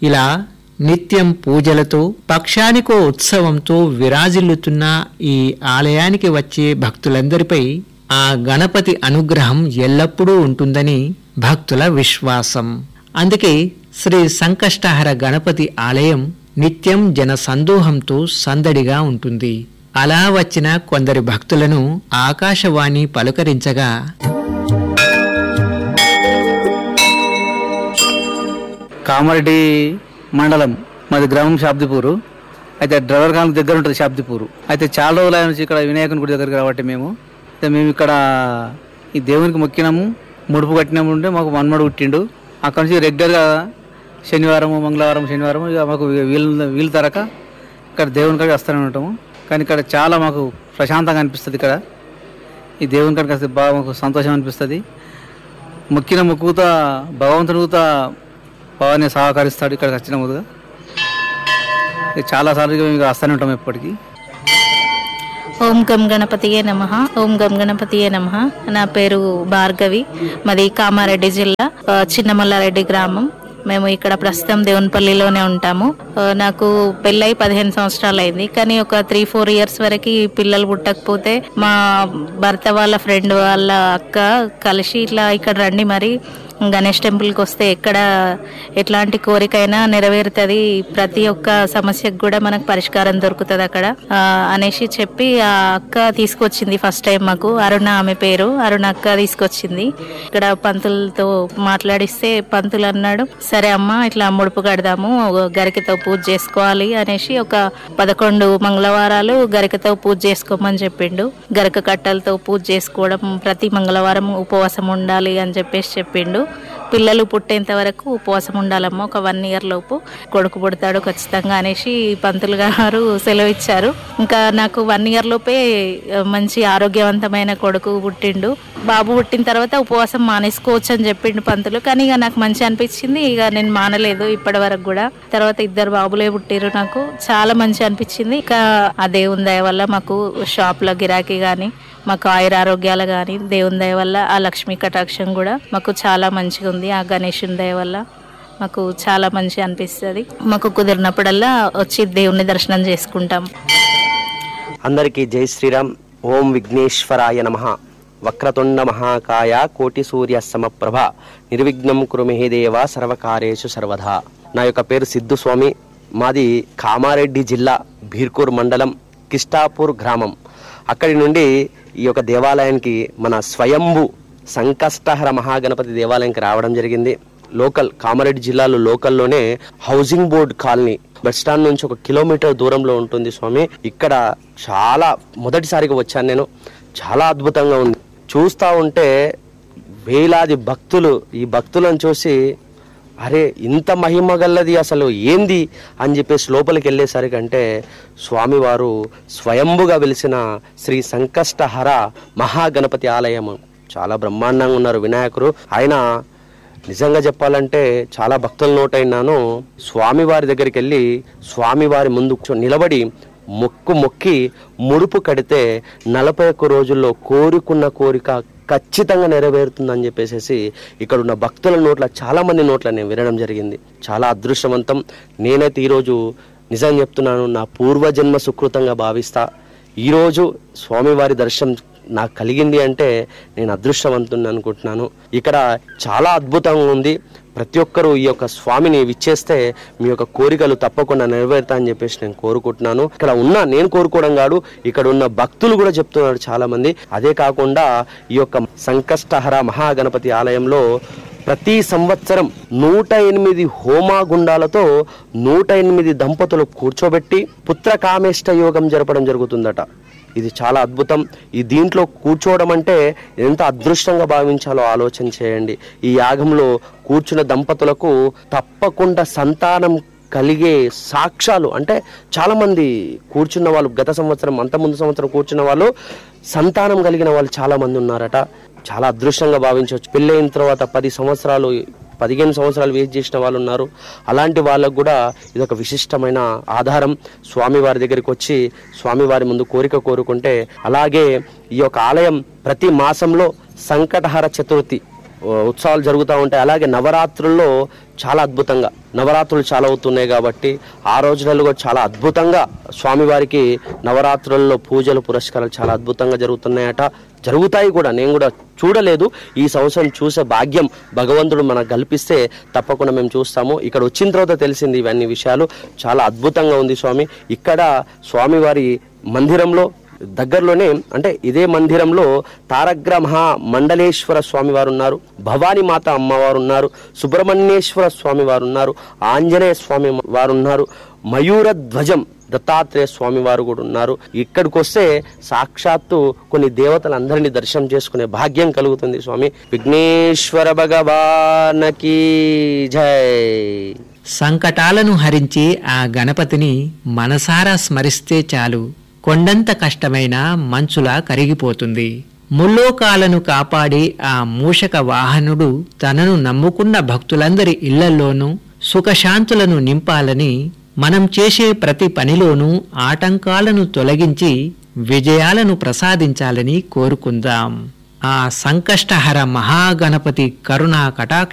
ఇలా నిత్యం పూజలతో పక్షానికో ఉత్సవంతో విరాజిల్లుతున్న ఈ ఆలయానికి వచ్చే భక్తులందరిపై ఆ గణపతి అనుగ్రహం ఎల్లప్పుడూ ఉంటుందని భక్తుల విశ్వాసం అందుకే శ్రీ సంకష్టహర గణపతి ఆలయం నిత్యం జన సందోహంతో సందడిగా ఉంటుంది అలా వచ్చిన కొందరి భక్తులను ఆకాశవాణి పలుకరించగా కామారెడ్డి మండలం మాది గ్రామం శాబ్దిపూరు అయితే డ్రైవర్ ఖాన్ దగ్గర ఉంటుంది శాబ్దిపూరు అయితే చాలా రోజుల నుంచి ఇక్కడ వినాయకుని గుడి దగ్గరికి రాబట్టి మేము అయితే మేము ఇక్కడ ఈ దేవునికి మొక్కినాము ముడుపు కట్టినాము ఉంటే మాకు మన్మడు పుట్టిండు అక్కడ నుంచి రెగ్యులర్గా శనివారం మంగళవారం శనివారం ఇక మాకు వీలు వీలు తరక ఇక్కడ దేవుని కాడికి వస్తూనే ఉంటాము కానీ ఇక్కడ చాలా మాకు ప్రశాంతంగా అనిపిస్తుంది ఇక్కడ ఈ దేవుని కాడికి వస్తే బాగా మాకు సంతోషం అనిపిస్తుంది మొక్కిన మొక్కుతా భగవంతుడు కూడా బాగానే సహకరిస్తాడు ఇక్కడికి వచ్చిన ముందుగా చాలా సార్లు మేము ఇక వస్తూనే ఉంటాం ఎప్పటికీ ఓం గం గణపతియే నమ ఓం గం గణపతియే నమ నా పేరు భార్గవి మాది కామారెడ్డి జిల్లా ఆ, చిన్నమల్లారెడ్డి గ్రామం మేము ఇక్కడ ప్రస్తుతం దేవునిపల్లిలోనే ఉంటాము ఆ, నాకు పెళ్ళై పదిహేను సంవత్సరాలు అయింది కానీ ఒక త్రీ ఫోర్ ఇయర్స్ వరకు పిల్లలు పుట్టకపోతే మా భర్త వాళ్ళ ఫ్రెండ్ వాళ్ళ అక్క కలిసి ఇట్లా ఇక్కడ రండి మరి గణేష్ టెంపుల్కి వస్తే ఎక్కడ ఎట్లాంటి కోరికైనా నెరవేరుతుంది ప్రతి ఒక్క సమస్యకు కూడా మనకు పరిష్కారం దొరుకుతుంది అక్కడ ఆ, అనేసి చెప్పి ఆ అక్క తీసుకొచ్చింది ఫస్ట్ టైం మాకు అరుణ ఆమె పేరు అరుణ అక్క తీసుకొచ్చింది ఇక్కడ పంతులతో మాట్లాడిస్తే పంతులు అన్నాడు సరే అమ్మ ఇట్లా ముడుపు కడదాము గరికతో పూజ చేసుకోవాలి అనేసి ఒక పదకొండు మంగళవారాలు గరికతో పూజ చేసుకోమని చెప్పిండు గరిక కట్టలతో పూజ చేసుకోవడం ప్రతి మంగళవారం ఉపవాసం ఉండాలి అని చెప్పేసి చెప్పిండు పిల్లలు పుట్టేంత వరకు ఉపవాసం ఉండాలమ్మా ఒక వన్ ఇయర్ లోపు కొడుకు పుడతాడు ఖచ్చితంగా అనేసి పంతులు గారు సెలవు ఇచ్చారు ఇంకా నాకు వన్ ఇయర్ లోపే ఆ, మంచి ఆరోగ్యవంతమైన కొడుకు పుట్టిండు బాబు పుట్టిన తర్వాత ఉపవాసం మానేసుకోవచ్చు అని చెప్పిండు పంతులు కానీ ఇక నాకు మంచి అనిపించింది ఇక నేను మానలేదు ఇప్పటి వరకు కూడా తర్వాత ఇద్దరు బాబులే పుట్టిరు నాకు చాలా మంచి అనిపించింది ఇక ఆ దేవుని దయ వల్ల మాకు షాప్లో గిరాకీ కానీ మాకు ఆయుర ఆరోగ్యాలు కానీ దేవుని దయ వల్ల ఆ లక్ష్మీ కటాక్షం కూడా మాకు చాలా మంచిగా ఉంది ఆ గణేషుని దయ వల్ల మాకు చాలా మంచి అనిపిస్తుంది మాకు కుదిరినప్పుడల్లా వచ్చి దేవుని దర్శనం చేసుకుంటాం అందరికీ జై శ్రీరామ్ ఓం విఘ్నేశ్వరాయ నమ వక్రతుండ మహాకాయ కోటి సూర్య సమప్రభ నిర్విఘ్నం కురుమే దేవ సర్వకార్యేషు సర్వదా నా యొక్క పేరు సిద్ధు స్వామి మాది కామారెడ్డి జిల్లా భీర్కూర్ మండలం కిష్టాపూర్ గ్రామం అక్కడి నుండి ఈ యొక్క దేవాలయానికి మన స్వయంభు సంకష్టహర మహాగణపతి దేవాలయానికి రావడం జరిగింది లోకల్ కామారెడ్డి జిల్లాలో లోకల్లోనే housing board colony bus stand నుంచి ఒక కిలోమీటర్ దూరంలో ఉంటుంది స్వామి ఇక్కడ చాలా మొదటిసారిగా వచ్చాను నేను చాలా అద్భుతంగా ఉంది చూస్తూ ఉంటే వేలాది భక్తులు ఈ భక్తులను చూసి అరే ఇంత మహిమ గల్లది అసలు ఏంది అని చెప్పేసి లోపలికి వెళ్ళేసరికి అంటే స్వామివారు స్వయంభుగా వెలిసిన శ్రీ సంకష్టహర మహాగణపతి ఆలయం చాలా బ్రహ్మాండంగా ఉన్నారు వినాయకుడు ఆయన నిజంగా చెప్పాలంటే చాలా భక్తుల నోటైనాను స్వామివారి దగ్గరికి వెళ్ళి స్వామివారి ముందు కూర్చొని నిలబడి మొక్కు మొక్కి ముడుపు కడితే నలభై ఒక్క రోజుల్లో కోరుకున్న కోరిక ఖచ్చితంగా నెరవేరుతుందని చెప్పేసి ఇక్కడ ఉన్న భక్తుల నోట్ల చాలా మంది నోట్ల నేను వినడం జరిగింది చాలా అదృష్టవంతం నేనైతే ఈరోజు నిజం చెప్తున్నాను నా పూర్వజన్మ సుకృతంగా భావిస్తా ఈరోజు స్వామివారి దర్శనం నాకు కలిగింది అంటే నేను అదృష్టవంతుని అనుకుంటున్నాను ఇక్కడ చాలా అద్భుతంగా ఉంది ప్రతి ఒక్కరూ ఈ యొక్క స్వామిని విచ్చేస్తే మీ యొక్క కోరికలు తప్పకుండా నెరవేరుతా అని చెప్పేసి నేను కోరుకుంటున్నాను ఇక్కడ ఉన్న నేను కోరుకోవడం కాదు ఇక్కడ ఉన్న భక్తులు కూడా చెప్తున్నారు చాలా మంది అదే కాకుండా ఈ యొక్క సంకష్టహర మహాగణపతి ఆలయంలో ప్రతి సంవత్సరం నూట ఎనిమిది హోమాగుండాలతో నూట ఎనిమిది దంపతులు కూర్చోబెట్టి పుత్ర కామేష్ట యోగం జరపడం జరుగుతుందట ఇది చాలా అద్భుతం ఈ దీంట్లో కూర్చోవడం అంటే ఎంత అదృష్టంగా భావించాలో ఆలోచన చేయండి ఈ యాగంలో కూర్చున్న దంపతులకు తప్పకుండా సంతానం కలిగే సాక్ష్యాలు అంటే చాలా మంది కూర్చున్న వాళ్ళు గత సంవత్సరం అంత ముందు సంవత్సరం కూర్చున్న వాళ్ళు సంతానం కలిగిన వాళ్ళు చాలా మంది ఉన్నారట చాలా అదృష్టంగా భావించవచ్చు పెళ్ళైన తర్వాత పది సంవత్సరాలు పదిహేను సంవత్సరాలు వేస్ట్ చేసిన వాళ్ళు ఉన్నారు అలాంటి వాళ్ళకు కూడా ఇది ఒక విశిష్టమైన ఆధారం స్వామివారి దగ్గరికి వచ్చి స్వామివారి ముందు కోరిక కోరుకుంటే అలాగే ఈ యొక్క ఆలయం ప్రతి మాసంలో సంకటహర చతుర్థి ఆ, ఉత్సవాలు జరుగుతూ ఉంటాయి అలాగే నవరాత్రుల్లో చాలా అద్భుతంగా నవరాత్రులు చాలా అవుతున్నాయి కాబట్టి ఆ రోజులలో కూడా చాలా అద్భుతంగా స్వామివారికి నవరాత్రుల్లో పూజలు పురస్కారాలు చాలా అద్భుతంగా జరుగుతున్నాయట జరుగుతాయి కూడా నేను కూడా చూడలేదు ఈ సంవత్సరం చూసే భాగ్యం భగవంతుడు మనకు కల్పిస్తే తప్పకుండా మేము చూస్తాము ఇక్కడ వచ్చిన తర్వాత తెలిసింది ఇవన్నీ విషయాలు చాలా అద్భుతంగా ఉంది స్వామి ఇక్కడ స్వామివారి మందిరంలో దగ్గరలోనే అంటే ఇదే మందిరంలో తారగ్ర మహా మండలేశ్వర స్వామి వారు ఉన్నారు భవానీ మాత అమ్మవారు ఉన్నారు సుబ్రహ్మణ్యేశ్వర స్వామి వారు ఉన్నారు ఆంజనేయ స్వామి వారు ఉన్నారు మయూర ధ్వజం దత్తాత్రేయ స్వామి వారు కూడా ఉన్నారు ఇక్కడికి వస్తే సాక్షాత్తు కొన్ని దేవతలందరినీ దర్శనం చేసుకునే భాగ్యం కలుగుతుంది స్వామి విఘ్నేశ్వర భగవానకి జై సంకటాలను హరించి ఆ గణపతిని మనసారా స్మరిస్తే చాలు కొండంత కష్టమైన మంచులా కరిగిపోతుంది ముల్లోకాలను కాపాడి ఆ మూషక వాహనుడు తనను నమ్ముకున్న భక్తులందరి ఇళ్లల్లోనూ సుఖశాంతులను నింపాలని మనం చేసే ప్రతి పనిలోనూ ఆటంకాలను తొలగించి విజయాలను ప్రసాదించాలని కోరుకుందాం ఆ సంకష్టహర మహాగణపతి కరుణా కటాక్ష